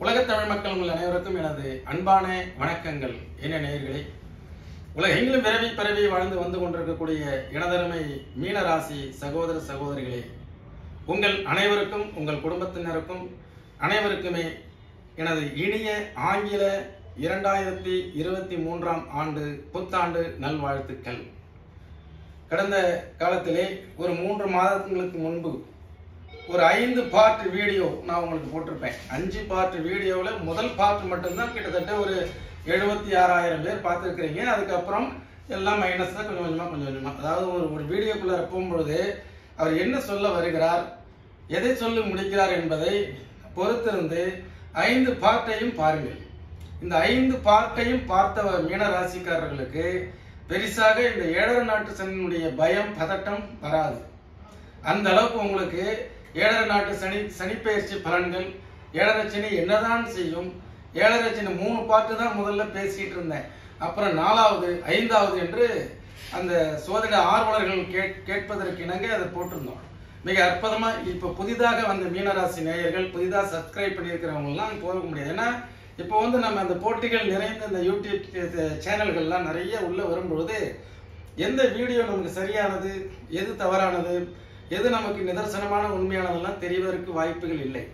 உலகத் தமிழ் மக்கள் உங்கள் அனைவருக்கும் எனது அன்பான வணக்கங்கள் என்ன நேயர்களே உலகெங்கிலும் விரவி பரவி வாழ்ந்து வந்து கொண்டிருக்கக்கூடிய எனதருமை மீனராசி சகோதர சகோதரிகளே உங்கள் அனைவருக்கும் உங்கள் குடும்பத்தினருக்கும் அனைவருக்குமே எனது இனிய ஆங்கில இரண்டாயிரத்தி இருபத்தி மூன்றாம் ஆண்டு புத்தாண்டு நல்வாழ்த்துக்கள் கடந்த காலத்திலே ஒரு மூன்று மாதங்களுக்கு முன்பு ஒரு ஐந்து பார்ட் வீடியோ நான் உங்களுக்கு போட்டிருப்பேன் அஞ்சு பார்ட் வீடியோவில் முதல் பார்ட் மட்டும்தான் கிட்டத்தட்ட ஒரு எழுபத்தி ஆறாயிரம் பேர் பார்த்துருக்கிறீங்க அதுக்கப்புறம் எல்லாம் மைனஸ் தான் கொஞ்சம் கொஞ்சமாக கொஞ்சம் கொஞ்சமாக அதாவது ஒரு ஒரு வீடியோக்குள்ளே போகும்பொழுது அவர் என்ன சொல்ல வருகிறார் எதை சொல்லி முடிக்கிறார் என்பதை பொறுத்திருந்து ஐந்து பார்ட்டையும் பாருங்கள் இந்த ஐந்து பார்ட்டையும் பார்த்த மீன ராசிக்காரர்களுக்கு பெரிசாக இந்த ஏழரை நாட்டு சனியினுடைய பயம் பதட்டம் வராது அந்த அளவுக்கு உங்களுக்கு ஏழரை நாட்டு சனி சனிப்பெயர்ச்சி பலன்கள் ஏழரை சனி என்னதான் செய்யும் ஏழரை சனி மூணு பாட்டு தான் முதல்ல பேசிட்டு இருந்தேன் அப்புறம் நாலாவது ஐந்தாவது என்று அந்த சோதனை ஆர்வலர்கள் கேட் கேட்பதற்கு இணங்க அதை போட்டிருந்தோம் மிக அற்புதமா இப்ப புதிதாக வந்த மீனராசி நேயர்கள் புதிதாக சப்ஸ்கிரைப் பண்ணியிருக்கிறவங்கலாம் போக முடியாது ஏன்னா இப்போ வந்து நம்ம அந்த போட்டிகள் நிறைந்த இந்த யூடியூப் சேனல்கள்லாம் நிறைய உள்ள வரும்பொழுது எந்த வீடியோ நமக்கு சரியானது எது தவறானது எது நமக்கு நிதர்சனமான உண்மையானதெல்லாம் தெரிவதற்கு வாய்ப்புகள் இல்லை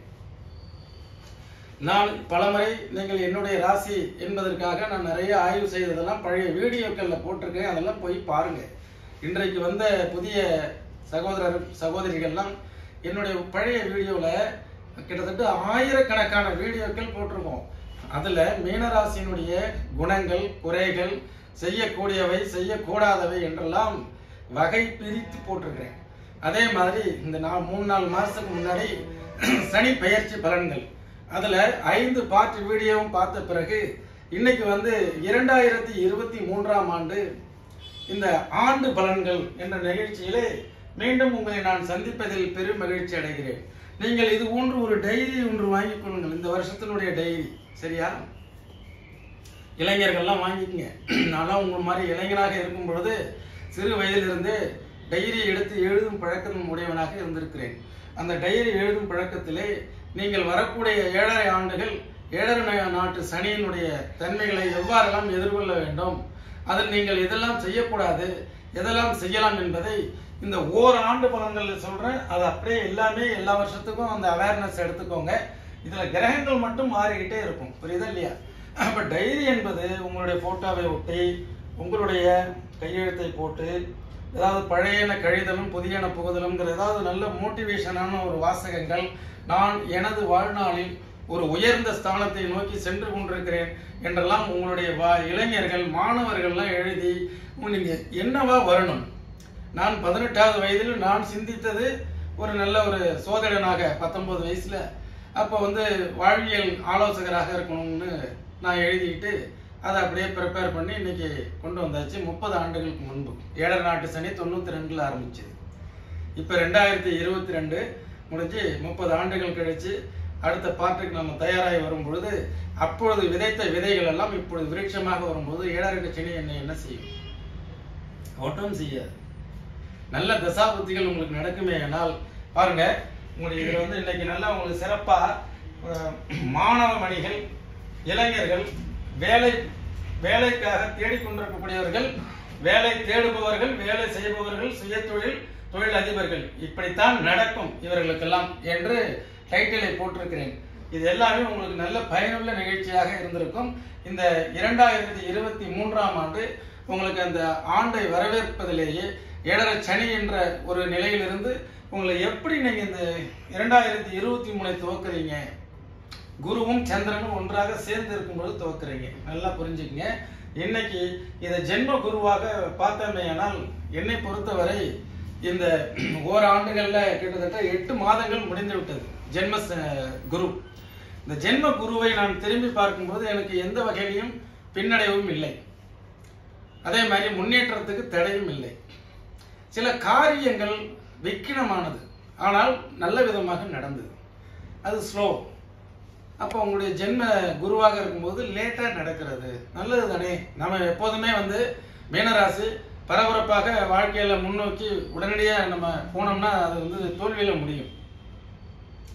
நான் பலமுறை நீங்கள் என்னுடைய ராசி என்பதற்காக நான் நிறைய ஆய்வு செய்ததெல்லாம் பழைய வீடியோக்கள்ல போட்டிருக்கேன் அதெல்லாம் போய் பாருங்க இன்றைக்கு வந்த புதிய சகோதரர் சகோதரிகள்லாம் என்னுடைய பழைய வீடியோல கிட்டத்தட்ட ஆயிரக்கணக்கான வீடியோக்கள் போட்டிருக்கோம் அதுல மீனராசியினுடைய குணங்கள் குறைகள் செய்யக்கூடியவை செய்யக்கூடாதவை என்றெல்லாம் வகை பிரித்து போட்டிருக்கிறேன் அதே மாதிரி இந்த நான் மூணு நாலு மாசத்துக்கு முன்னாடி சனி பெயர்ச்சி பலன்கள் அதுல ஐந்து பார்ட் வீடியோவும் பார்த்த பிறகு இன்னைக்கு வந்து இரண்டாயிரத்தி இருபத்தி மூன்றாம் ஆண்டு இந்த ஆண்டு பலன்கள் என்ற நிகழ்ச்சியிலே மீண்டும் உங்களை நான் சந்திப்பதில் பெரும் மகிழ்ச்சி அடைகிறேன் நீங்கள் இது போன்று ஒரு டைரி ஒன்று வாங்கிக் கொள்ளுங்கள் இந்த வருஷத்தினுடைய டைரி சரியா இளைஞர்கள்லாம் வாங்கிக்கங்க நான்லாம் உங்கள் மாதிரி இளைஞராக இருக்கும் பொழுது சிறு வயதிலிருந்து டைரி எடுத்து எழுதும் பழக்கம் உடையவனாக இருந்திருக்கிறேன் அந்த டைரி எழுதும் பழக்கத்திலே நீங்கள் வரக்கூடிய ஏழரை ஆண்டுகள் ஏழரை நா- நாட்டு சனியினுடைய தன்மைகளை எவ்வாறெல்லாம் எதிர்கொள்ள வேண்டும் அதில் நீங்கள் எதெல்லாம் செய்யக்கூடாது எதெல்லாம் செய்யலாம் என்பதை இந்த ஓராண்டு பலன்கள் சொல்றேன் அது அப்படியே எல்லாமே எல்லா வருஷத்துக்கும் அந்த அவேர்னஸ் எடுத்துக்கோங்க இதுல கிரகங்கள் மட்டும் மாறிக்கிட்டே இருக்கும் புரியுதா இல்லையா அப்ப டைரி என்பது உங்களுடைய போட்டோவை ஒட்டி உங்களுடைய கையெழுத்தை போட்டு ஏதாவது பழையன கழிதலும் புதியன புகுதலும்ங்கிற ஏதாவது நல்ல மோட்டிவேஷனான ஒரு வாசகங்கள் நான் எனது வாழ்நாளில் ஒரு உயர்ந்த ஸ்தானத்தை நோக்கி சென்று கொண்டிருக்கிறேன் என்றெல்லாம் உங்களுடைய வா இளைஞர்கள் மாணவர்கள்லாம் எழுதி நீங்க என்னவா வரணும் நான் பதினெட்டாவது வயதில் நான் சிந்தித்தது ஒரு நல்ல ஒரு சோதனனாக பத்தொன்பது வயசுல அப்போ வந்து வாழ்வியல் ஆலோசகராக இருக்கணும்னு நான் எழுதிக்கிட்டு அதை அப்படியே ப்ரிப்பேர் பண்ணி இன்னைக்கு கொண்டு வந்தாச்சு முப்பது ஆண்டுகளுக்கு முன்பு ஏழரை நாட்டு சனி தொண்ணூத்தி ரெண்டுல ஆரம்பிச்சது இப்போ ரெண்டாயிரத்தி இருபத்தி ரெண்டு முடிஞ்சு முப்பது ஆண்டுகள் கழிச்சு அடுத்த பாட்டுக்கு நம்ம தயாராகி வரும் பொழுது அப்பொழுது விதைத்த விதைகள் எல்லாம் இப்பொழுது விருட்சமாக வரும்போது ஏழரை சனி என்ன என்ன செய்யும் ஒன்றும் செய்யாது நல்ல தசாபுத்திகள் உங்களுக்கு நடக்குமே ஆனால் பாருங்க உங்களுக்கு இதுல வந்து இன்னைக்கு நல்லா உங்களுக்கு சிறப்பா அஹ், மாணவ மணிகள் இளைஞர்கள் வேலை வேலைக்காக தேடிக்கொண்டிருக்கக்கூடியவர்கள் வேலை தேடுபவர்கள் வேலை செய்பவர்கள் சுயதொழில் தொழில் அதிபர்கள் இப்படித்தான் நடக்கும் இவர்களுக்கெல்லாம் என்று டைட்டிலை போட்டிருக்கிறேன் இது எல்லாமே உங்களுக்கு நல்ல பயனுள்ள நிகழ்ச்சியாக இருந்திருக்கும் இந்த இரண்டாயிரத்தி இருபத்தி மூன்றாம் ஆண்டு உங்களுக்கு அந்த ஆண்டை வரவேற்பதிலேயே ஏழரை சனி என்ற ஒரு நிலையிலிருந்து உங்களை எப்படி நீங்க இந்த இரண்டாயிரத்தி இருபத்தி மூணை துவக்குறீங்க குருவும் சந்திரனும் ஒன்றாக சேர்ந்து இருக்கும்போது துவக்குறீங்க நல்லா புரிஞ்சுக்கங்க இன்னைக்கு இதை ஜென்ம குருவாக பார்த்தமையானால் என்னை பொறுத்தவரை இந்த ஓராண்டுகள்ல கிட்டத்தட்ட எட்டு மாதங்கள் முடிந்து விட்டது ஜென்ம ச- குரு இந்த ஜென்ம குருவை நான் திரும்பி பார்க்கும்போது எனக்கு எந்த வகையிலும் பின்னடைவும் இல்லை அதே மாதிரி முன்னேற்றத்துக்கு தடையும் இல்லை சில காரியங்கள் விக்கினமானது ஆனால் நல்ல விதமாக நடந்தது அது ஸ்லோ அப்போ உங்களுடைய ஜென்ம குருவாக இருக்கும்போது லேட்டாக நடக்கிறது நல்லது தானே நம்ம எப்போதுமே வந்து மீனராசி பரபரப்பாக வாழ்க்கையில முன்னோக்கி உடனடியாக நம்ம போனோம்னா அது வந்து தோல்வியில முடியும்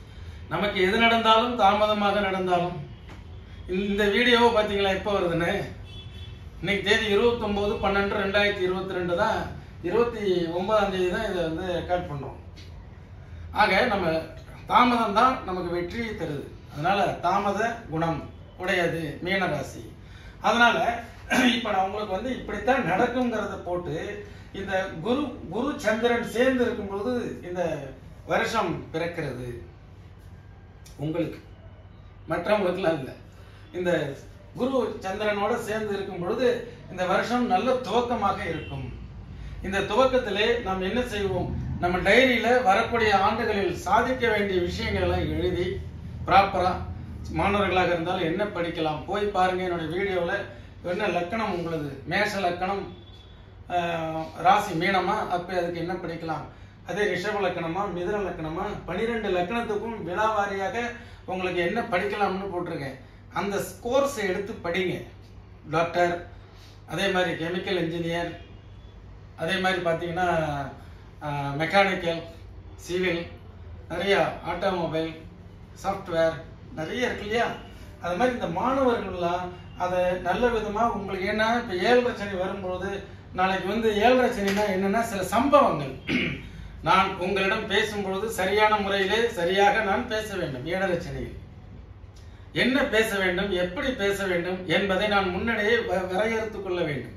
நமக்கு எது நடந்தாலும் தாமதமாக நடந்தாலும் இந்த வீடியோவை பார்த்தீங்களா எப்போ வருதுன்னு இன்னைக்கு தேதி இருபத்தொம்போது பன்னெண்டு ரெண்டாயிரத்தி இருபத்தி ரெண்டு தான் இருபத்தி ஒன்பதாம் தேதி தான் இதை வந்து ரெக்கார்ட் பண்ணுறோம் ஆக நம்ம தாமதம் தான் நமக்கு வெற்றியை தருது அதனால தாமத குணம் உடையது மீனராசி அதனால இப்ப நான் உங்களுக்கு வந்து இப்படித்தான் நடக்குங்கிறத போட்டு இந்த குரு குரு சந்திரன் சேர்ந்து இருக்கும் பொழுது இந்த வருஷம் பிறக்கிறது உங்களுக்கு மற்றவங்களுக்குலாம் இல்லை இந்த குரு சந்திரனோட சேர்ந்து இருக்கும் பொழுது இந்த வருஷம் நல்ல துவக்கமாக இருக்கும் இந்த துவக்கத்திலே நாம் என்ன செய்வோம் நம்ம டைரியில வரக்கூடிய ஆண்டுகளில் சாதிக்க வேண்டிய விஷயங்களை எல்லாம் எழுதி ப்ராப்பரா மாணவர்களாக இருந்தாலும் என்ன படிக்கலாம் போய் பாருங்க என்னோட வீடியோவில் என்ன லக்கணம் உங்களது மேஷ லக்கணம் ஆஹ், ராசி மீனமா அப்போ அதுக்கு என்ன படிக்கலாம் அதே ரிஷப லக்கணமா மிதுன லக்கணமா பனிரெண்டு லக்கணத்துக்கும் விழாவாரியாக உங்களுக்கு என்ன படிக்கலாம்னு போட்டிருக்கேன் அந்த கோர்ஸை எடுத்து படிங்க டாக்டர் அதே மாதிரி கெமிக்கல் இன்ஜினியர் அதே மாதிரி பார்த்தீங்கன்னா மெக்கானிக்கல் சிவில் நிறையா ஆட்டோமொபைல் சாஃப்ட்வேர் நிறைய இருக்கு இல்லையா அது மாதிரி இந்த மாணவர்கள்லாம் அதை நல்ல விதமாக உங்களுக்கு ஏன்னா இப்போ ஏழரை சனி வரும்பொழுது நாளைக்கு வந்து ஏழரை சனினா என்னன்னா சில சம்பவங்கள் நான் உங்களிடம் பேசும்பொழுது சரியான முறையிலே சரியாக நான் பேச வேண்டும் ஏழரை சனியில் என்ன பேச வேண்டும் எப்படி பேச வேண்டும் என்பதை நான் முன்னாடியே வ- வரையறுத்துக் கொள்ள வேண்டும்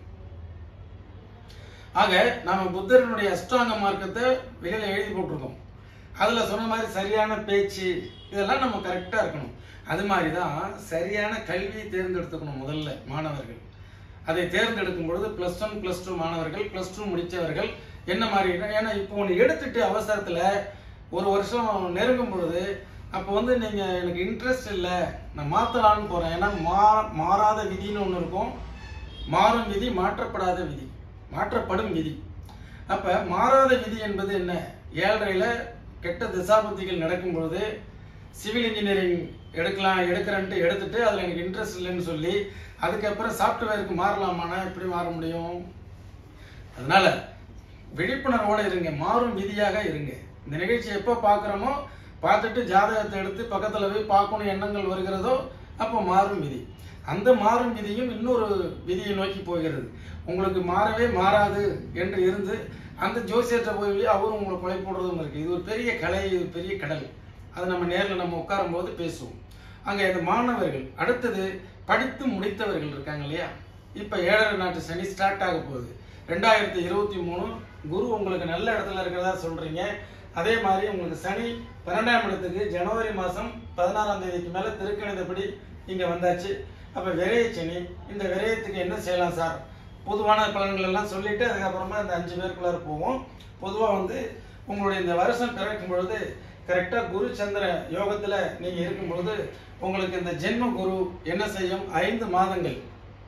ஆக நாம புத்தரனுடைய அஷ்டாங்க மார்க்கத்தை வெளியில எழுதி போட்டிருக்கோம் அதுல சொன்ன மாதிரி சரியான பேச்சு இதெல்லாம் நம்ம கரெக்டா இருக்கணும் அது மாதிரி தான் சரியான கல்வியை தேர்ந்தெடுத்துக்கணும் முதல்ல மாணவர்கள் அதை தேர்ந்தெடுக்கும் பொழுது ப்ளஸ் ஒன் ப்ளஸ் டூ மாணவர்கள் ப்ளஸ் டூ முடித்தவர்கள் என்ன மாதிரி ஏன்னா இப்போ ஒன்று எடுத்துட்டு அவசரத்தில் ஒரு வருஷம் நெருங்கும் பொழுது அப்போ வந்து நீங்கள் எனக்கு இன்ட்ரெஸ்ட் இல்லை நான் மாற்றலான்னு போகிறேன் ஏன்னா மா மாறாத விதின்னு ஒன்று இருக்கும் மாறும் விதி மாற்றப்படாத விதி மாற்றப்படும் விதி அப்போ மாறாத விதி என்பது என்ன ஏழரையில் கெட்ட திசாபுத்திகள் நடக்கும் பொழுது சிவில் இன்ஜினியரிங் எடுக்கலாம் எடுக்கிறேன்ட்டு எடுத்துட்டு அதில் எனக்கு இன்ட்ரெஸ்ட் இல்லைன்னு சொல்லி அதுக்கப்புறம் சாஃப்ட்வேருக்கு மாறலாமான்னா எப்படி மாற முடியும் அதனால விழிப்புணர்வோட இருங்க மாறும் விதியாக இருங்க இந்த நிகழ்ச்சி எப்போ பார்க்குறோமோ பார்த்துட்டு ஜாதகத்தை எடுத்து பக்கத்தில் போய் பார்க்கணும் எண்ணங்கள் வருகிறதோ அப்போ மாறும் விதி அந்த மாறும் விதியும் இன்னொரு விதியை நோக்கி போகிறது உங்களுக்கு மாறவே மாறாது என்று இருந்து அந்த ஜோசியர்கிட்ட போய் அவரும் உங்களை கொலை போடுறதும் இருக்கு இது ஒரு பெரிய கலை இது ஒரு பெரிய கடல் அதை நம்ம நேரில் நம்ம உட்காரும் போது பேசுவோம் அங்கே இந்த மாணவர்கள் அடுத்தது படித்து முடித்தவர்கள் இருக்காங்க இல்லையா இப்போ ஏழரை நாட்டு சனி ஸ்டார்ட் ஆக போகுது ரெண்டாயிரத்தி இருபத்தி மூணு குரு உங்களுக்கு நல்ல இடத்துல இருக்கிறதா சொல்றீங்க அதே மாதிரி உங்களுக்கு சனி பன்னெண்டாம் இடத்துக்கு ஜனவரி மாதம் பதினாறாம் தேதிக்கு மேலே திருக்கணிதப்படி இங்கே வந்தாச்சு அப்போ விரைய சனி இந்த விரயத்துக்கு என்ன செய்யலாம் சார் பொதுவான பலன்கள் எல்லாம் சொல்லிட்டு அதுக்கப்புறமா இந்த அஞ்சு பேருக்குள்ளார போவோம் பொதுவாக வந்து உங்களுடைய இந்த வருஷம் பிறக்கும் பொழுது கரெக்டாக குரு சந்திர யோகத்தில் நீங்கள் இருக்கும் பொழுது உங்களுக்கு இந்த ஜென்ம குரு என்ன செய்யும் ஐந்து மாதங்கள்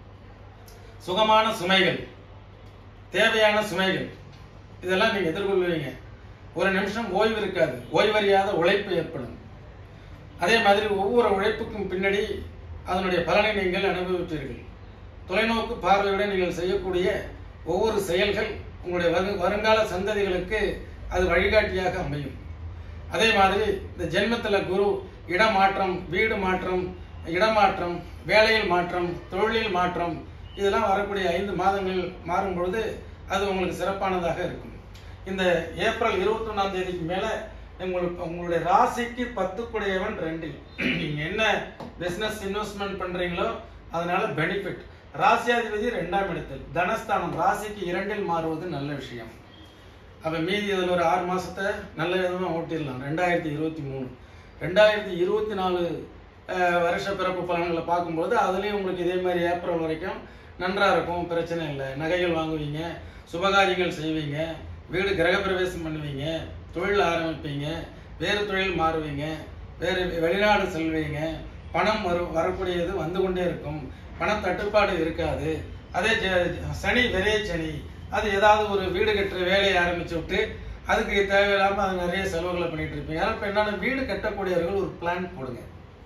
சுகமான சுமைகள் தேவையான சுமைகள் இதெல்லாம் நீங்கள் எதிர்கொள்வீங்க ஒரு நிமிஷம் ஓய்வு இருக்காது ஓய்வறியாத உழைப்பு ஏற்படும் அதே மாதிரி ஒவ்வொரு உழைப்புக்கும் பின்னாடி அதனுடைய பலனை நீங்கள் அனுபவிப்பீர்கள் தொலைநோக்கு பார்வையுடன் நீங்கள் செய்யக்கூடிய ஒவ்வொரு செயல்கள் உங்களுடைய வரு வருங்கால சந்ததிகளுக்கு அது வழிகாட்டியாக அமையும் அதே மாதிரி இந்த ஜென்மத்தில் குரு இடமாற்றம் வீடு மாற்றம் இடமாற்றம் வேலையில் மாற்றம் தொழிலில் மாற்றம் இதெல்லாம் வரக்கூடிய ஐந்து மாதங்கள் மாறும் பொழுது அது உங்களுக்கு சிறப்பானதாக இருக்கும் இந்த ஏப்ரல் இருபத்தொன்னாம் தேதிக்கு மேலே உங்களுக்கு உங்களுடைய ராசிக்கு பத்துக்குடையவன் ரெண்டில் நீங்க என்ன பிசினஸ் இன்வெஸ்ட்மெண்ட் பண்றீங்களோ அதனால பெனிஃபிட் ராசியாதிபதி ரெண்டாம் இடத்தில் தனஸ்தானம் ராசிக்கு இரண்டில் மாறுவது நல்ல விஷயம் அப்ப மீதி இதில் ஒரு ஆறு மாசத்தை நல்ல விதமா ஓட்டிடலாம் ரெண்டாயிரத்தி இருபத்தி மூணு ரெண்டாயிரத்தி இருபத்தி நாலு அஹ், வருஷ பிறப்பு பலன்களை பார்க்கும்போது அதுலேயும் உங்களுக்கு இதே மாதிரி ஏப்ரல் வரைக்கும் நன்றா இருக்கும் பிரச்சனை இல்லை நகைகள் வாங்குவீங்க சுபகாரியங்கள் செய்வீங்க வீடு கிரகப்பிரவேசம் பண்ணுவீங்க தொழில் ஆரம்பிப்பீங்க வேறு தொழில் மாறுவீங்க வேறு வெளிநாடு செல்வீங்க பணம் வரு வரக்கூடியது வந்து கொண்டே இருக்கும் பண தட்டுப்பாடு இருக்காது அதே ஜ- சனி விரைய சனி அது ஏதாவது ஒரு வீடு கட்டுற வேலையை ஆரம்பிச்சு விட்டு அதுக்கு தேவையில்லாம அது நிறைய செலவுகளை பண்ணிட்டு இருப்பீங்க அதனால இப்ப என்னன்னா வீடு கட்டக்கூடியவர்கள் ஒரு பிளான் போடுங்க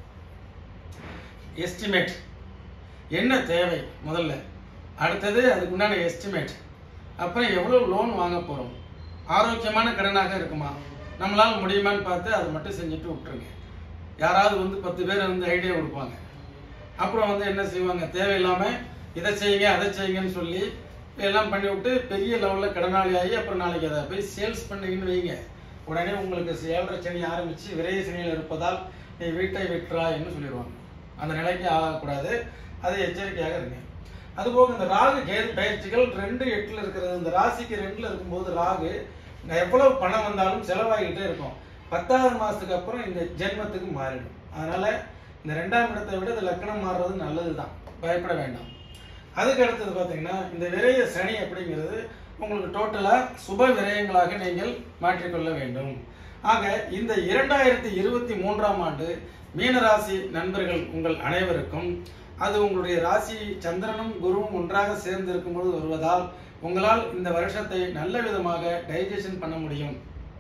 எஸ்டிமேட் என்ன தேவை முதல்ல அடுத்தது அதுக்கு உண்டான எஸ்டிமேட் அப்புறம் எவ்வளவு லோன் வாங்க போறோம் ஆரோக்கியமான கடனாக இருக்குமா நம்மளால முடியுமான்னு பார்த்து அதை மட்டும் செஞ்சுட்டு விட்டுருங்க யாராவது வந்து பத்து பேர் வந்து ஐடியா கொடுப்பாங்க அப்புறம் வந்து என்ன செய்வாங்க தேவையில்லாம இதை செய்யுங்க அதை செய்யுங்கன்னு சொல்லி எல்லாம் பண்ணி விட்டு பெரிய லெவலில் கடனாளி ஆகி அப்புறம் நாளைக்கு அதை போய் சேல்ஸ் பண்ணீங்கன்னு வைங்க உடனே உங்களுக்கு ஏழரை சனி ஆரம்பிச்சு விரைய சனியில் இருப்பதால் நீ வீட்டை விட்டுறாய்ன்னு சொல்லிடுவாங்க அந்த நிலைக்கு ஆகக்கூடாது அது எச்சரிக்கையாக இருங்க அதுபோக இந்த ராகு கேது பயிற்சிகள் ரெண்டு எட்டுல இருக்கிறது இந்த ராசிக்கு ரெண்டுல இருக்கும்போது ராகு எவ்வளவு பணம் வந்தாலும் செலவாகிக்கிட்டே இருக்கும் பத்தாவது மாசத்துக்கு அப்புறம் இந்த ஜென்மத்துக்கு மாறிடும் அதனால இந்த ரெண்டாம் இடத்தை விட இந்த லக்கணம் மாறுறது நல்லதுதான் பயப்பட வேண்டாம் அதுக்கு அடுத்தது பார்த்தீங்கன்னா இந்த விரைய சனி அப்படிங்கிறது உங்களுக்கு டோட்டலா சுப விரயங்களாக நீங்கள் மாற்றிக்கொள்ள வேண்டும் ஆக இந்த இரண்டாயிரத்தி இருபத்தி மூன்றாம் ஆண்டு மீனராசி நண்பர்கள் உங்கள் அனைவருக்கும் அது உங்களுடைய ராசி சந்திரனும் குருவும் ஒன்றாக சேர்ந்து இருக்கும்போது வருவதால் உங்களால் இந்த வருஷத்தை நல்ல விதமாக டைஜஷன் பண்ண முடியும்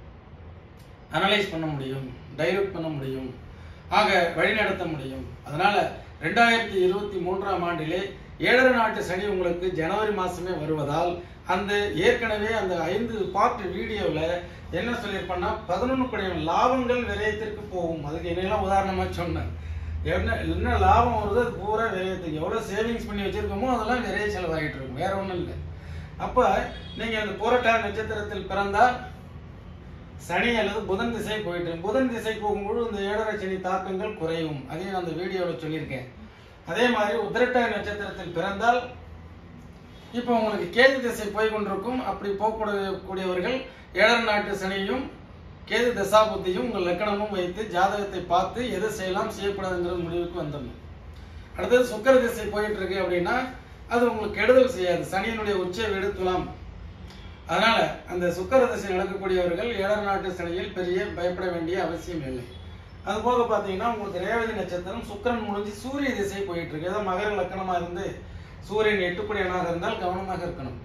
அனலைஸ் பண்ண முடியும் டைரக்ட் பண்ண முடியும் ஆக வழிநடத்த முடியும் அதனால ரெண்டாயிரத்தி இருபத்தி மூன்றாம் ஆண்டிலே ஏழரை நாட்டு சனி உங்களுக்கு ஜனவரி மாசமே வருவதால் அந்த ஏற்கனவே அந்த ஐந்து பார்ட் வீடியோவில் என்ன சொல்லியிருப்பேன்னா பதினொன்று குடையும் லாபங்கள் விரயத்திற்கு போகும் அதுக்கு என்னெல்லாம் உதாரணமா சொன்னேன் என்ன என்ன லாபம் வருதோ அது பூரா விரயத்துக்கு எவ்வளோ சேவிங்ஸ் பண்ணி வச்சிருக்கோமோ அதெல்லாம் விரைய செலவாகிட்டு இருக்கும் வேற ஒன்றும் இல்லை அப்போ நீங்கள் அந்த புரட்டா நட்சத்திரத்தில் பிறந்தால் சனி அல்லது புதன் திசை போயிட்டு புதன் திசை போகும்போது இந்த ஏழரை சனி தாக்கங்கள் குறையும் அதையும் நான் அந்த வீடியோவில் சொல்லியிருக்கேன் அதே மாதிரி உத்திரட்ட நட்சத்திரத்தில் பிறந்தால் இப்போ உங்களுக்கு கேது திசை போய் கொண்டிருக்கும் அப்படி போகக்கூடிய கூடியவர்கள் ஏழரை நாட்டு சனியும் கேது தசாபுத்தியும் உங்கள் லக்கணமும் வைத்து ஜாதகத்தை பார்த்து எது செய்யலாம் செய்யக்கூடாதுங்கிற முடிவுக்கு வந்துடணும் அடுத்தது சுக்கர திசை போயிட்டு இருக்கு அப்படின்னா அது உங்களுக்கு கெடுதல் செய்யாது சனியினுடைய உச்ச வீடு துலாம் அதனால அந்த சுக்கர திசை நடக்கக்கூடியவர்கள் ஏழரை நாட்டு சனியில் பெரிய பயப்பட வேண்டிய அவசியம் இல்லை அது போக பார்த்தீங்கன்னா உங்களுக்கு ரேவதி நட்சத்திரம் சுக்கிரன் முடிஞ்சு சூரிய திசை போயிட்டு இருக்கு ஏதோ மகர லக்கணமா இருந்து சூரியன் எட்டுக்குடியனாக இருந்தால் கவனமாக இருக்கணும்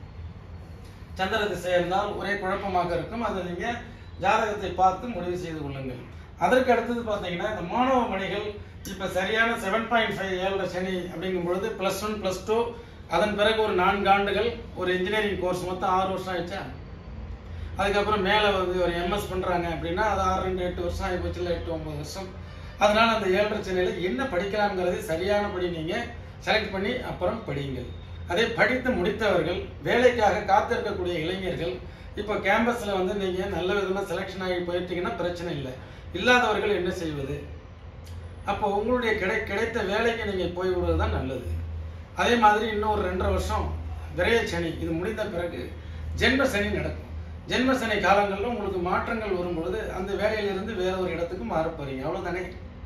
சந்திர திசை இருந்தால் ஒரே குழப்பமாக இருக்கும் அதை நீங்க ஜாதகத்தை பார்த்து முடிவு செய்து கொள்ளுங்கள் அதற்கு அடுத்தது பார்த்தீங்கன்னா இந்த மாணவ மணிகள் இப்ப சரியான செவன் பாயிண்ட் ஃபைவ் ஏழரை சனி அப்படிங்கும் பொழுது பிளஸ் ஒன் பிளஸ் டூ அதன் பிறகு ஒரு நான்கு ஆண்டுகள் ஒரு இன்ஜினியரிங் கோர்ஸ் மொத்தம் ஆறு வருஷம் ஆயிடுச்சா அதுக்கப்புறம் மேலே வந்து ஒரு எம்எஸ் பண்றாங்க அப்படின்னா அது ஆறு ரெண்டு எட்டு வருஷம் ஆகி போச்சு இல்லை எட்டு ஒன்பது வருஷம் அதனால அந்த ஏழரை சென்னையில என்ன படிக்கலாம்ங்கிறது சரியானபடி நீங்க செலக்ட் பண்ணி அப்புறம் படியுங்கள் அதே படித்து முடித்தவர்கள் வேலைக்காக காத்திருக்கக்கூடிய இளைஞர்கள் இப்போ கேம்பஸ்ல வந்து நீங்க நல்ல விதமா செலெக்ஷன் ஆகி போயிட்டீங்கன்னா பிரச்சனை இல்லை இல்லாதவர்கள் என்ன செய்வது அப்போ உங்களுடைய கிடை கிடைத்த வேலைக்கு நீங்க போய் விடுவது தான் நல்லது அதே மாதிரி இன்னும் ஒரு ரெண்டரை வருஷம் விரைய சனி இது முடிந்த பிறகு ஜென்ம சனி நடக்கும் ஜென்ம சனி காலங்களில் உங்களுக்கு மாற்றங்கள் வரும் பொழுது அந்த வேலையிலிருந்து வேற ஒரு இடத்துக்கு மாறப் போறீங்க அவ்வளவுதானே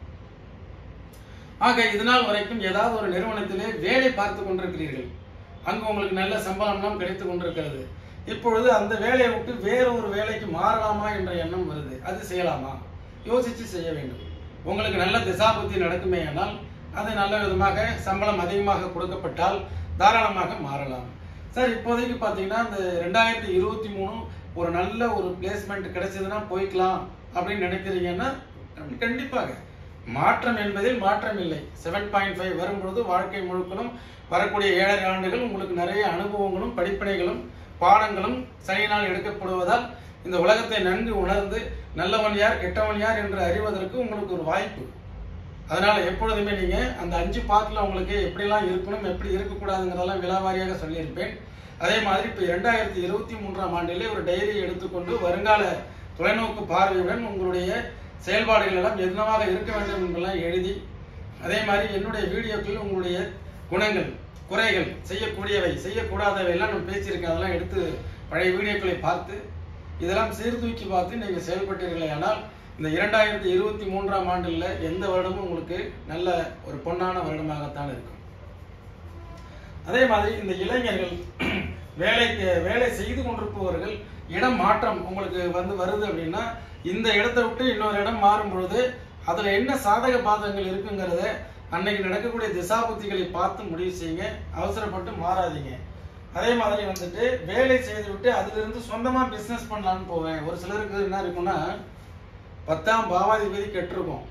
ஆக இது நாள் வரைக்கும் ஏதாவது ஒரு நிறுவனத்திலே வேலை பார்த்து கொண்டிருக்கிறீர்கள் அங்கு உங்களுக்கு நல்ல சம்பளம்லாம் கிடைத்து கொண்டிருக்கிறது இப்பொழுது அந்த வேலையை விட்டு வேற ஒரு வேலைக்கு மாறலாமா என்ற எண்ணம் வருது அது செய்யலாமா யோசிச்சு செய்ய வேண்டும் உங்களுக்கு நல்ல திசாபுத்தி நடக்குமே ஆனால் அது நல்ல விதமாக சம்பளம் அதிகமாக கொடுக்கப்பட்டால் தாராளமாக மாறலாம் சார் இப்போதைக்கு பார்த்தீங்கன்னா இந்த ரெண்டாயிரத்தி இருபத்தி மூணு ஒரு நல்ல ஒரு பிளேஸ்மெண்ட் கிடைச்சதுன்னா போய்க்கலாம் அப்படின்னு நினைக்கிறீங்கன்னா கண்டிப்பாக மாற்றம் என்பதில் மாற்றம் இல்லை செவன் பாயிண்ட் ஃபைவ் வரும்பொழுது வாழ்க்கை முழுக்களும் வரக்கூடிய ஏழரை ஆண்டுகள் உங்களுக்கு நிறைய அனுபவங்களும் படிப்பினைகளும் பாடங்களும் சனியினால் எடுக்கப்படுவதால் இந்த உலகத்தை நன்கு உணர்ந்து நல்லவன் யார் கெட்டவன் யார் என்று அறிவதற்கு உங்களுக்கு ஒரு வாய்ப்பு அதனால எப்பொழுதுமே நீங்க அந்த அஞ்சு பாட்டுல உங்களுக்கு எப்படிலாம் இருக்கணும் எப்படி இருக்கக்கூடாதுங்கிறதெல்லாம் விலாவாரியாக சொல்லியிருப்பேன் அதே மாதிரி இப்போ இரண்டாயிரத்தி இருபத்தி மூன்றாம் ஆண்டிலே ஒரு டைரி எடுத்துக்கொண்டு வருங்கால தொலைநோக்கு பார்வையுடன் உங்களுடைய செயல்பாடுகள் எல்லாம் என்னவாக இருக்க வேண்டும் என்பதெல்லாம் எழுதி அதே மாதிரி என்னுடைய வீடியோக்களில் உங்களுடைய குணங்கள் குறைகள் செய்யக்கூடியவை செய்யக்கூடாதவை எல்லாம் நான் பேசியிருக்கேன் அதெல்லாம் எடுத்து பழைய வீடியோக்களை பார்த்து இதெல்லாம் சீர்தூக்கி பார்த்து நீங்க செயல்பட்டீர்களே ஆனால் இந்த இரண்டாயிரத்தி இருபத்தி மூன்றாம் ஆண்டில் எந்த வருடமும் உங்களுக்கு நல்ல ஒரு பொன்னான வருடமாகத்தான் இருக்கும் அதே மாதிரி இந்த இளைஞர்கள் வேலைக்கு வேலை செய்து கொண்டிருப்பவர்கள் இடம் மாற்றம் உங்களுக்கு வந்து வருது அப்படின்னா இந்த இடத்தை விட்டு இன்னொரு இடம் மாறும் பொழுது அதுல என்ன சாதக பாதகங்கள் இருக்குங்கிறத அன்னைக்கு நடக்கக்கூடிய திசாபுத்திகளை பார்த்து முடிவு செய்யுங்க அவசரப்பட்டு மாறாதீங்க அதே மாதிரி வந்துட்டு வேலை செய்து விட்டு அதுல இருந்து சொந்தமா பிசினஸ் பண்ணலாம்னு போவேன் ஒரு சிலருக்கு என்ன இருக்கும்னா பத்தாம் பாவாதிபதி கெட்டிருக்கும்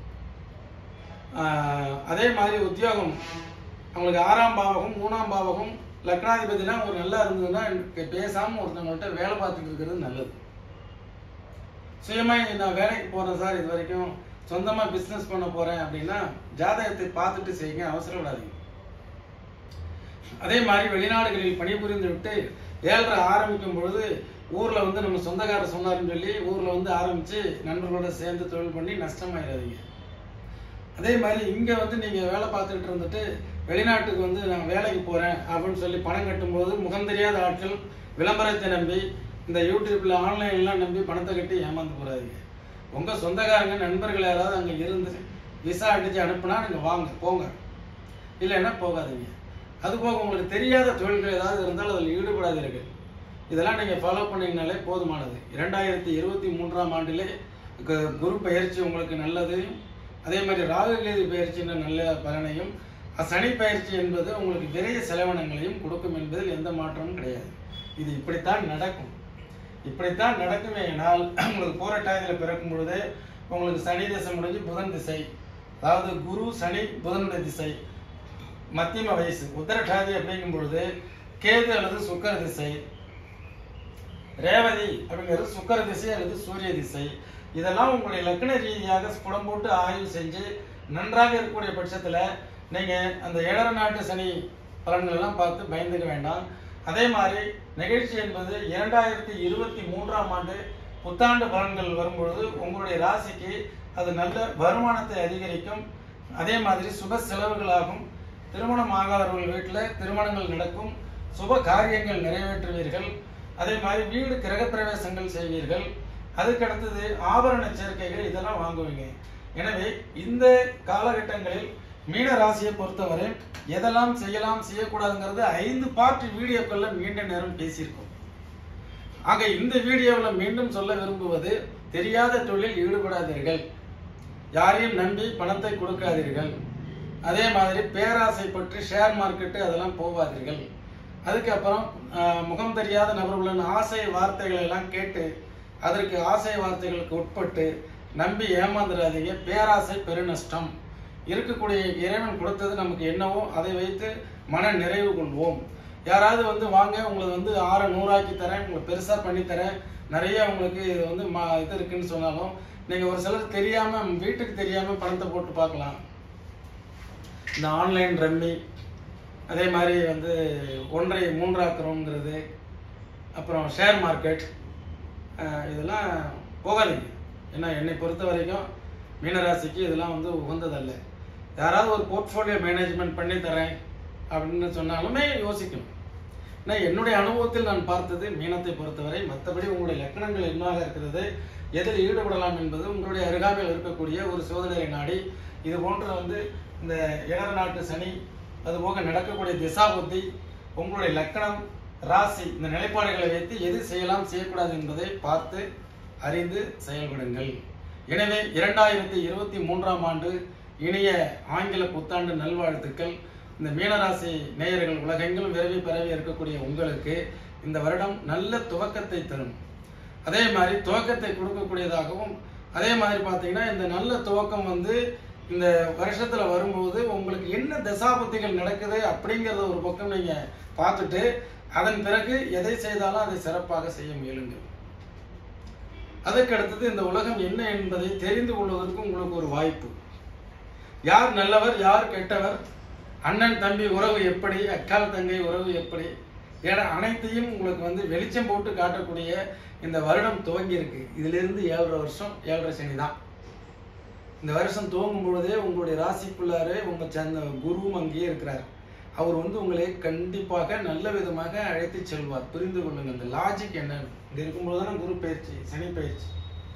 ஆஹ் அதே மாதிரி உத்தியோகம் அவங்களுக்கு ஆறாம் பாவகம் மூணாம் பாவகம் லக்னாதிபதிலாம் ஒரு நல்லா இருந்ததுன்னா எனக்கு பேசாம ஒருத்தவங்கள்ட்ட வேலை பார்த்துட்டு இருக்கிறது நல்லது சுயமா நான் வேலைக்கு போறேன் சார் இது வரைக்கும் சொந்தமா பிசினஸ் பண்ண போறேன் அப்படின்னா ஜாதகத்தை பார்த்துட்டு செய்யுங்க அவசரப்படாதீங்க அதே மாதிரி வெளிநாடுகளில் பணிபுரிந்து விட்டு ஏழரை ஆரம்பிக்கும் பொழுது ஊர்ல வந்து நம்ம சொந்தக்காரர் சொன்னாருன்னு சொல்லி ஊர்ல வந்து ஆரம்பிச்சு நண்பர்களோட சேர்ந்து தொழில் பண்ணி நஷ்டமாயிடாதீங்க அதே மாதிரி இங்க வந்து நீங்க வேலை பார்த்துக்கிட்டு இருந்துட்டு வெளிநாட்டுக்கு வந்து நான் வேலைக்கு போறேன் அப்படின்னு சொல்லி பணம் கட்டும்போது முகம் தெரியாத ஆட்கள் விளம்பரத்தை நம்பி இந்த யூடியூப்ல ஆன்லைன்லாம் நம்பி பணத்தை கட்டி ஏமாந்து போறாதீங்க உங்க சொந்தக்காரங்க நண்பர்கள் யாராவது அங்க இருந்து விசா அடிச்சு அனுப்புனா நீங்க வாங்க போங்க இல்லைன்னா போகாதீங்க அது போக உங்களுக்கு தெரியாத தொழில்கள் ஏதாவது இருந்தால் அதில் ஈடுபடாதீர்கள் இதெல்லாம் நீங்க ஃபாலோ பண்ணீங்கனாலே போதுமானது இரண்டாயிரத்தி இருபத்தி மூன்றாம் ஆண்டிலே கு- குரு பயிற்சி உங்களுக்கு நல்லது அதே மாதிரி ராகு கேது பயிற்சின்ற நல்ல பலனையும் அ- சனி பயிற்சி என்பது உங்களுக்கு விரைய செலவினங்களையும் கொடுக்கும் என்பதில் எந்த மாற்றமும் கிடையாது இது இப்படித்தான் நடக்கும் இப்படித்தான் நடக்குமே ஆனால் உங்களுக்கு போராட்டாயத்தில் பிறக்கும் பொழுதே உங்களுக்கு சனி திசை முடிஞ்சு புதன் திசை அதாவது குரு சனி புதனுடைய திசை மத்தியம வயசு உத்தரட்டாதி அப்படிங்கும் பொழுது கேது அல்லது சுக்கர திசை ரேவதி அப்படிங்கிறது சுக்கர திசை அல்லது சூரிய திசை இதெல்லாம் உங்களுடைய லக்ன ரீதியாக புடம் போட்டு ஆய்வு செஞ்சு நன்றாக இருக்கக்கூடிய பட்சத்துல நீங்க அந்த ஏழரை நாட்டு சனி பலன்கள் எல்லாம் பார்த்து பயந்துக்க வேண்டாம் அதே மாதிரி நிகழ்ச்சி என்பது இரண்டாயிரத்தி இருபத்தி மூன்றாம் ஆண்டு புத்தாண்டு பலன்கள் வரும்பொழுது உங்களுடைய ராசிக்கு அது நல்ல வருமானத்தை அதிகரிக்கும் அதே மாதிரி சுப செலவுகளாகும் திருமணம் ஆகாதவர்கள் வீட்டில் திருமணங்கள் நடக்கும் சுப காரியங்கள் நிறைவேற்றுவீர்கள் அதே மாதிரி வீடு கிரகப்பிரவேசங்கள் செய்வீர்கள் அதுக்கு அடுத்தது ஆபரண சேர்க்கைகள் இதெல்லாம் வாங்குவீங்க எனவே இந்த காலகட்டங்களில் மீன ராசியை பொறுத்தவரை எதெல்லாம் செய்யலாம் செய்யக்கூடாதுங்கிறது ஐந்து பார்ட் வீடியோக்கள்ல நீண்ட நேரம் பேசியிருக்கோம் ஆக இந்த வீடியோவில் மீண்டும் சொல்ல விரும்புவது தெரியாத தொழில் ஈடுபடாதீர்கள் யாரையும் நம்பி பணத்தை கொடுக்காதீர்கள் அதே மாதிரி பேராசை பற்றி ஷேர் மார்க்கெட்டு அதெல்லாம் போகாதீர்கள் அதுக்கப்புறம் ஆஹ், முகம் தெரியாத நபர்களுடன் ஆசை வார்த்தைகளை எல்லாம் கேட்டு அதற்கு ஆசை வார்த்தைகளுக்கு உட்பட்டு நம்பி ஏமாந்துடாதீங்க பேராசை பெருநஷ்டம் இருக்கக்கூடிய இறைவன் கொடுத்தது நமக்கு என்னவோ அதை வைத்து மன நிறைவு கொள்வோம் யாராவது வந்து வாங்க உங்களுக்கு வந்து ஆற நூறாக்கி தரேன் உங்களுக்கு பெருசா பண்ணி தரேன் நிறைய உங்களுக்கு இது வந்து ம- இது இருக்குன்னு சொன்னாலும் நீங்க ஒரு சிலர் தெரியாம வீட்டுக்கு தெரியாம பணத்தை போட்டு பார்க்கலாம் இந்த ஆன்லைன் ரம்மி அதே மாதிரி வந்து ஒன்றை மூன்றாக்குறோங்கிறது அப்புறம் ஷேர் மார்க்கெட் அஹ், இதெல்லாம் போகாதீங்க ஏன்னா என்னை பொறுத்த வரைக்கும் மீனராசிக்கு இதெல்லாம் வந்து உகந்ததல்ல யாராவது ஒரு போர்ட்ஃபோலியோ மேனேஜ்மெண்ட் பண்ணி தரேன் அப்படின்னு சொன்னாலுமே யோசிக்கணும் ஏன்னா என்னுடைய அனுபவத்தில் நான் பார்த்தது மீனத்தை பொறுத்தவரை மற்றபடி உங்களுடைய லக்கணங்கள் என்னவாக இருக்கிறது எதில் ஈடுபடலாம் என்பது உங்களுடைய அருகாமையில் இருக்கக்கூடிய ஒரு சோதனையை நாடி இது போன்ற வந்து இந்த ஏழரை நாட்டு சனி அதுபோக நடக்கக்கூடிய திசாபுத்தி உங்களுடைய லக்கணம் ராசி இந்த நிலைப்பாடுகளை வைத்து எது செய்யலாம் செய்யக்கூடாது என்பதை பார்த்து அறிந்து செயல்படுங்கள் எனவே இரண்டாயிரத்தி இருபத்தி மூன்றாம் ஆண்டு இனிய ஆங்கில புத்தாண்டு நல்வாழ்த்துக்கள் இந்த மீனராசி நேயர்கள் உலகெங்கிலும் விரைவி பரவி இருக்கக்கூடிய உங்களுக்கு இந்த வருடம் நல்ல துவக்கத்தை தரும் அதே மாதிரி துவக்கத்தை கொடுக்கக்கூடியதாகவும் அதே மாதிரி பார்த்தீங்கன்னா இந்த நல்ல துவக்கம் வந்து இந்த வருஷத்துல வரும்போது உங்களுக்கு என்ன தசாபத்திகள் நடக்குது அப்படிங்கறத ஒரு பக்கம் நீங்க பார்த்துட்டு அதன் பிறகு எதை செய்தாலும் அதை சிறப்பாக செய்ய முயலுங்கள் அதுக்கு அடுத்தது இந்த உலகம் என்ன என்பதை தெரிந்து கொள்வதற்கு உங்களுக்கு ஒரு வாய்ப்பு யார் நல்லவர் யார் கெட்டவர் அண்ணன் தம்பி உறவு எப்படி அக்கால் தங்கை உறவு எப்படி என அனைத்தையும் உங்களுக்கு வந்து வெளிச்சம் போட்டு காட்டக்கூடிய இந்த வருடம் துவங்கி இருக்கு இதுல இருந்து ஏழரை வருஷம் ஏழரை சனி தான் இந்த வருஷம் துவங்கும் பொழுதே உங்களுடைய ராசிக்குள்ளாரே உங்க சந்த குருவும் அங்கேயே இருக்கிறார் அவர் வந்து உங்களை கண்டிப்பாக நல்ல விதமாக அழைத்து செல்வார் புரிந்து கொள்ளுங்க இந்த லாஜிக் என்னன்னு இங்க இருக்கும்போது தானே குரு பயிற்சி சனி பயிற்சி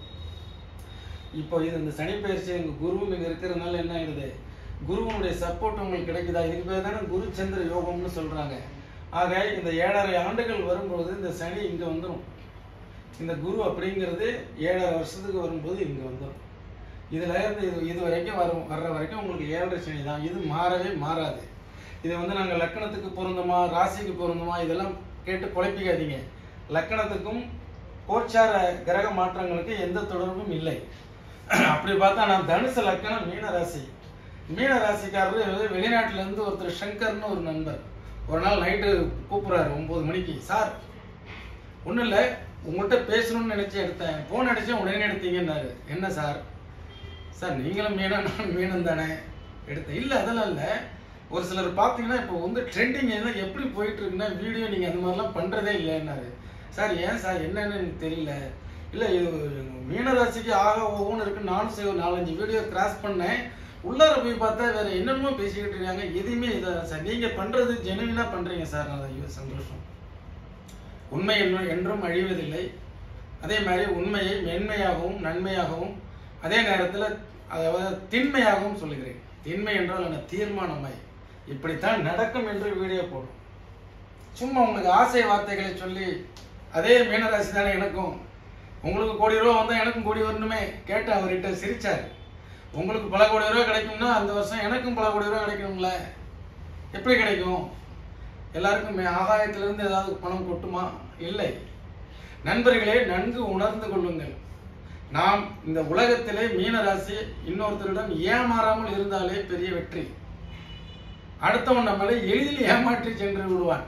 இப்போ இது இந்த சனி பயிற்சி எங்க குருவும் இங்க இருக்கிறதுனால என்ன ஆயிடுது குருவனுடைய சப்போர்ட் உங்களுக்கு கிடைக்குதா இதுக்கு பேர் தானே குரு சந்திர யோகம்னு சொல்றாங்க ஆக இந்த ஏழரை ஆண்டுகள் வரும்பொழுது இந்த சனி இங்க வந்துடும் இந்த குரு அப்படிங்கிறது ஏழரை வருஷத்துக்கு வரும்போது இங்க வந்துடும் இதுல இருந்து இது இது வரைக்கும் வரும் வர்ற வரைக்கும் உங்களுக்கு ஏழரை சனி தான் இது மாறவே மாறாது இது வந்து நாங்க லக்கணத்துக்கு பொருந்துமா ராசிக்கு பொருந்துமா இதெல்லாம் கேட்டு குழப்பிக்காதீங்க லக்கணத்துக்கும் கோச்சார கிரக மாற்றங்களுக்கு எந்த தொடர்பும் இல்லை அப்படி பார்த்தா நான் தனுசு லக்கணம் மீன ராசி மீன ராசிக்காரரு வெளிநாட்டுல இருந்து ஒருத்தர் சங்கர்னு ஒரு நண்பர் ஒரு நாள் நைட்டு கூப்பிடுறாரு ஒன்பது மணிக்கு சார் ஒன்றும் இல்லை உங்கள்கிட்ட பேசணும்னு நினைச்சு எடுத்தேன் ஃபோன் அடிச்சேன் உடனே எடுத்தீங்கன்னாரு என்ன சார் சார் நீங்களும் மீனா நானும் மீனும் தானே எடுத்தேன் இல்லை அதெல்லாம் இல்லை ஒரு சிலர் பார்த்தீங்கன்னா இப்போ வந்து ட்ரெண்டிங் என்ன எப்படி போயிட்டு இருக்குன்னா வீடியோ நீங்கள் அந்த மாதிரிலாம் பண்ணுறதே இல்லைன்னாரு சார் ஏன் சார் என்னன்னு எனக்கு தெரியல இல்லை இது மீனராசிக்கு ஆக ஒவ்வொன்று இருக்கு நானும் சரி ஒரு நாலஞ்சு வீடியோ கிராஸ் பண்ணேன் உள்ளார போய் பார்த்தா வேற என்னென்னமோ பேசிக்கிட்டு இருக்காங்க எதுவுமே இதை சார் நீங்கள் பண்ணுறது ஜெனுவினாக பண்ணுறீங்க சார் அது ஐயோ சந்தோஷம் உண்மை என்ன- என்றும் அழிவதில்லை அதே மாதிரி உண்மையை மென்மையாகவும் நன்மையாகவும் அதே நேரத்தில் அதாவது திண்மையாகவும் சொல்லுகிறேன் திண்மை என்றால் என்ன தீர்மானமாய் இப்படித்தான் நடக்கும் என்று வீடியோ போடும் சும்மா உங்களுக்கு ஆசை வார்த்தைகளை சொல்லி அதே மீனராசி தானே எனக்கும் உங்களுக்கு கோடி ரூபா வந்தால் எனக்கும் கோடி வரணுமே கேட்டு அவர்கிட்ட சிரிச்சார் உங்களுக்கு பல கோடி ரூபா கிடைக்கும்னா அந்த வருஷம் எனக்கும் பல கோடி ரூபா கிடைக்கும்ல எப்படி கிடைக்கும் எல்லாருக்கும் மே- ஆகாயத்திலிருந்து ஏதாவது பணம் கொட்டுமா இல்லை நண்பர்களே நன்கு உணர்ந்து கொள்ளுங்கள் நாம் இந்த உலகத்திலே மீனராசி இன்னொருத்தரிடம் ஏமாறாமல் இருந்தாலே பெரிய வெற்றி அடுத்தவன் நம்மளை எளிதில் ஏமாற்றி சென்று விடுவான்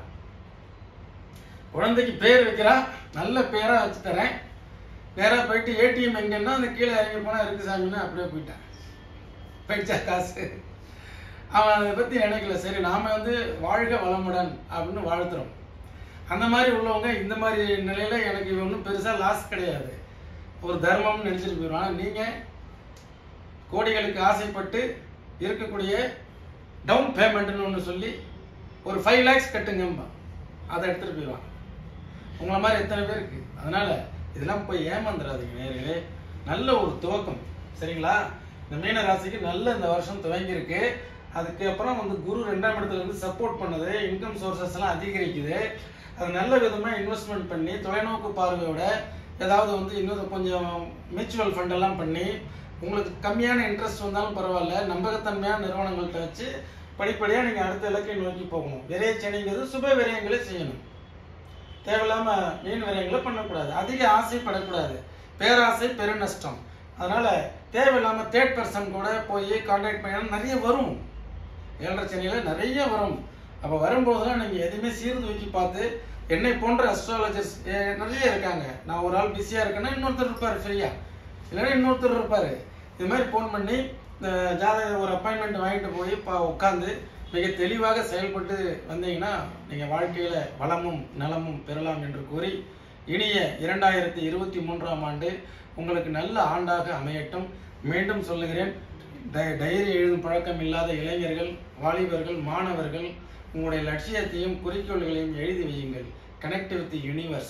குழந்தைக்கு பேர் வைக்கிறான் நல்ல பேரா வச்சு தரேன் நேரா போயிட்டு ஏடிஎம் எங்கன்னா அந்த கீழே இறங்கி போனா இருக்கு சாமின்னு அப்படியே போயிட்டான் போயிடுச்சா காசு அவன் அதை பத்தி நினைக்கல சரி நாம வந்து வாழ்க வளமுடன் அப்படின்னு வாழ்த்துறோம் அந்த மாதிரி உள்ளவங்க இந்த மாதிரி நிலையில எனக்கு ஒன்றும் பெருசா லாஸ் கிடையாது ஒரு தர்மம்னு நினைச்சிட்டு போயிடும் ஆனா நீங்க கோடிகளுக்கு ஆசைப்பட்டு இருக்கக்கூடிய டவுன் பேமெண்ட்னு ஒன்று சொல்லி ஒரு ஃபைவ் லேக்ஸ் கட்டுங்கம்பா அதை எடுத்துட்டு போயிடுவான் உங்களை மாதிரி எத்தனை பேர் இருக்கு அதனால இதெல்லாம் போய் ஏமாந்துடாதீங்க நேர்களே நல்ல ஒரு துவக்கம் சரிங்களா இந்த மீன ராசிக்கு நல்ல இந்த வருஷம் துவங்கியிருக்கு அதுக்கு அப்புறம் வந்து குரு ரெண்டாம் இடத்துல இருந்து சப்போர்ட் பண்ணுது இன்கம் சோர்சஸ் எல்லாம் அதிகரிக்குது அது நல்ல விதமா இன்வெஸ்ட்மெண்ட் பண்ணி தொலைநோக்கு பார்வையோட ஏதாவது வந்து இன்னும் கொஞ்சம் மியூச்சுவல் ஃபண்ட் எல்லாம் பண்ணி உங்களுக்கு கம்மியான இன்ட்ரெஸ்ட் வந்தாலும் பரவாயில்ல நம்பகத்தன்மையான நிறுவனங்கள்ட்ட வச்சு படிப்படியா நீங்க அடுத்த இலக்கை நோக்கி போகணும் விரைய சனிங்கிறது சுப விரயங்களை செய்யணும் தேவையில்லாம மீன் விரயங்களை பண்ணக்கூடாது அதிக ஆசைப்படக்கூடாது பேராசை பெருநஷ்டம் அதனால தேவையில்லாம தேர்ட் பர்சன் கூட போய் கான்டாக்ட் பண்ண நிறைய வரும் ஏழரை சனியில நிறைய வரும் அப்ப வரும்போதெல்லாம் நீங்க எதுவுமே சீர்தூக்கி பார்த்து என்னை போன்ற அஸ்ட்ராலஜர்ஸ் நிறைய இருக்காங்க நான் ஒரு ஆள் பிஸியா இருக்கேன்னா இன்னொருத்தர் இருப்பாரு ஃப்ரீயா இல்லைன்னா இன்னொருத்தர் இருப்பாரு இது மாதிரி ஃபோன் பண்ணி இந்த ஜாதக ஒரு அப்பாயின்மெண்ட் வாங்கிட்டு போய் பா உட்காந்து மிக தெளிவாக செயல்பட்டு வந்தீங்கன்னா நீங்க வாழ்க்கையில வளமும் நலமும் பெறலாம் என்று கூறி இனிய இரண்டாயிரத்தி இருபத்தி மூன்றாம் ஆண்டு உங்களுக்கு நல்ல ஆண்டாக அமையட்டும் மீண்டும் சொல்லுகிறேன் ட- டைரி எழுதும் பழக்கம் இல்லாத இளைஞர்கள் வாலிபர்கள் மாணவர்கள் உங்களுடைய லட்சியத்தையும் குறிக்கோள்களையும் எழுதி வையுங்கள் கனெக்ட் வித் யூனிவர்ஸ்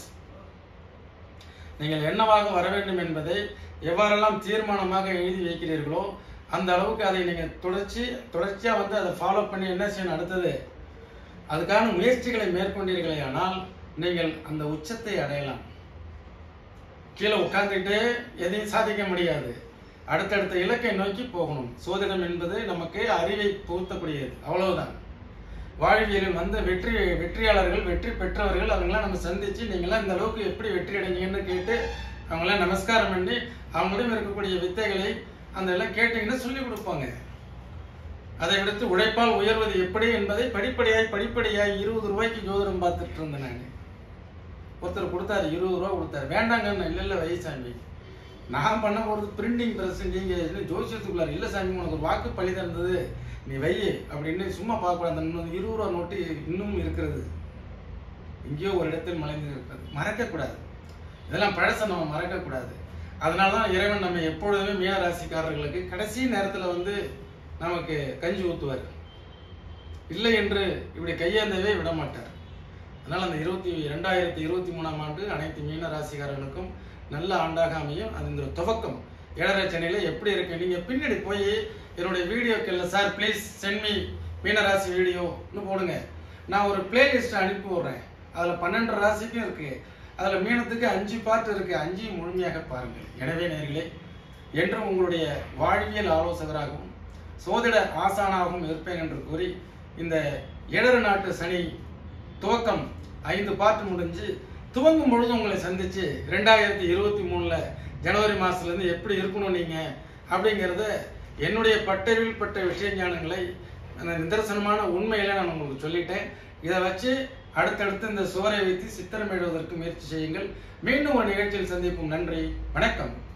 நீங்கள் என்னவாக வர வேண்டும் என்பதை எவ்வாறெல்லாம் தீர்மானமாக எழுதி வைக்கிறீர்களோ அந்த அளவுக்கு அதை நீங்கள் தொடர்ச்சி தொடர்ச்சியாக வந்து அதை ஃபாலோ பண்ணி என்ன செய்யணும் அடுத்தது அதுக்கான முயற்சிகளை மேற்கொண்டீர்களே ஆனால் நீங்கள் அந்த உச்சத்தை அடையலாம் கீழே உட்கார்ந்துட்டு எதையும் சாதிக்க முடியாது அடுத்தடுத்த இலக்கை நோக்கி போகணும் சோதிடம் என்பது நமக்கு அறிவை புகுத்தக்கூடியது அவ்வளவுதான் வாழ்வியலில் வந்த வெற்றி வெற்றியாளர்கள் வெற்றி பெற்றவர்கள் அவங்களாம் நம்ம சந்திச்சு நீங்களாம் இந்த அளவுக்கு எப்படி வெற்றி அடைஞ்சீங்கன்னு கேட்டு அவங்களாம் நமஸ்காரம் பண்ணி அவங்களிடம் இருக்கக்கூடிய வித்தைகளை அந்த எல்லாம் கேட்டீங்கன்னா சொல்லி கொடுப்பாங்க அதை விடுத்து உழைப்பால் உயர்வது எப்படி என்பதை படிப்படியாய் படிப்படியாய் இருபது ரூபாய்க்கு ஜோதிடம் பார்த்துட்டு இருந்தேன் நான் ஒருத்தர் கொடுத்தாரு இருபது ரூபா கொடுத்தாரு வேண்டாங்கன்னு இல்லை இல்லை வை சாமி நான் பண்ண போகிறது பிரிண்டிங் ப்ரெஸ் நீங்க என்ன ஜோசியத்துக்குள்ளார் இல்லை சாமி உனக்கு ஒரு வாக்கு பழி தந்தது நீ வை அப்படின்னு சும்மா பார்க்கக்கூடாது அந்த இன்னும் இருபது ரூபா நோட்டு இன்னும் இருக்கிறது எங்கேயோ ஒரு இடத்தில் மறைந்து இருக்கிறது மறக்கக்கூடாது இதெல்லாம் பழசை நம்ம மறக்கக்கூடாது அதனால தான் இறைவன் நம்ம எப்பொழுதுமே மீன ராசிக்காரர்களுக்கு கடைசி நேரத்தில் வந்து நமக்கு கஞ்சி ஊத்துவார் இல்லை என்று இப்படி கையேந்தவே விட மாட்டார் அதனால அந்த இருபத்தி ரெண்டாயிரத்தி இருபத்தி மூணாம் ஆண்டு அனைத்து மீன ராசிக்காரர்களுக்கும் நல்ல ஆண்டாக அமையும் அது இந்த துவக்கம் ஏழரை சென்னையில எப்படி இருக்கு நீங்க பின்னாடி போய் என்னுடைய வீடியோக்கள்ல சார் ப்ளீஸ் சென்ட் மீ மீனராசி வீடியோன்னு போடுங்க நான் ஒரு பிளேலிஸ்ட் அனுப்பி விடுறேன் அதுல பன்னெண்டு ராசிக்கும் இருக்கு அதுல மீனத்துக்கு அஞ்சு பார்ட் இருக்கு அஞ்சையும் முழுமையாக பாருங்கள் எனவே நேர்களே என்றும் உங்களுடைய வாழ்வியல் ஆலோசகராகவும் சோதிட ஆசானாகவும் இருப்பேன் என்று கூறி இந்த ஏழரை நாட்டு சனி துவக்கம் ஐந்து பார்ட் முடிஞ்சு துவங்கும் பொழுது உங்களை சந்திச்சு ரெண்டாயிரத்தி இருபத்தி மூணுல ஜனவரி மாசத்துல இருந்து எப்படி இருக்கணும் நீங்க அப்படிங்கிறத என்னுடைய பட்டறிவில் பட்ட விஷய ஞானங்களை அந்த நிதர்சனமான உண்மையில நான் உங்களுக்கு சொல்லிட்டேன் இதை வச்சு அடுத்தடுத்து இந்த சுவரை வைத்து சித்திரமிடுவதற்கு முயற்சி செய்யுங்கள் மீண்டும் ஒரு நிகழ்ச்சியில் சந்திப்போம் நன்றி வணக்கம்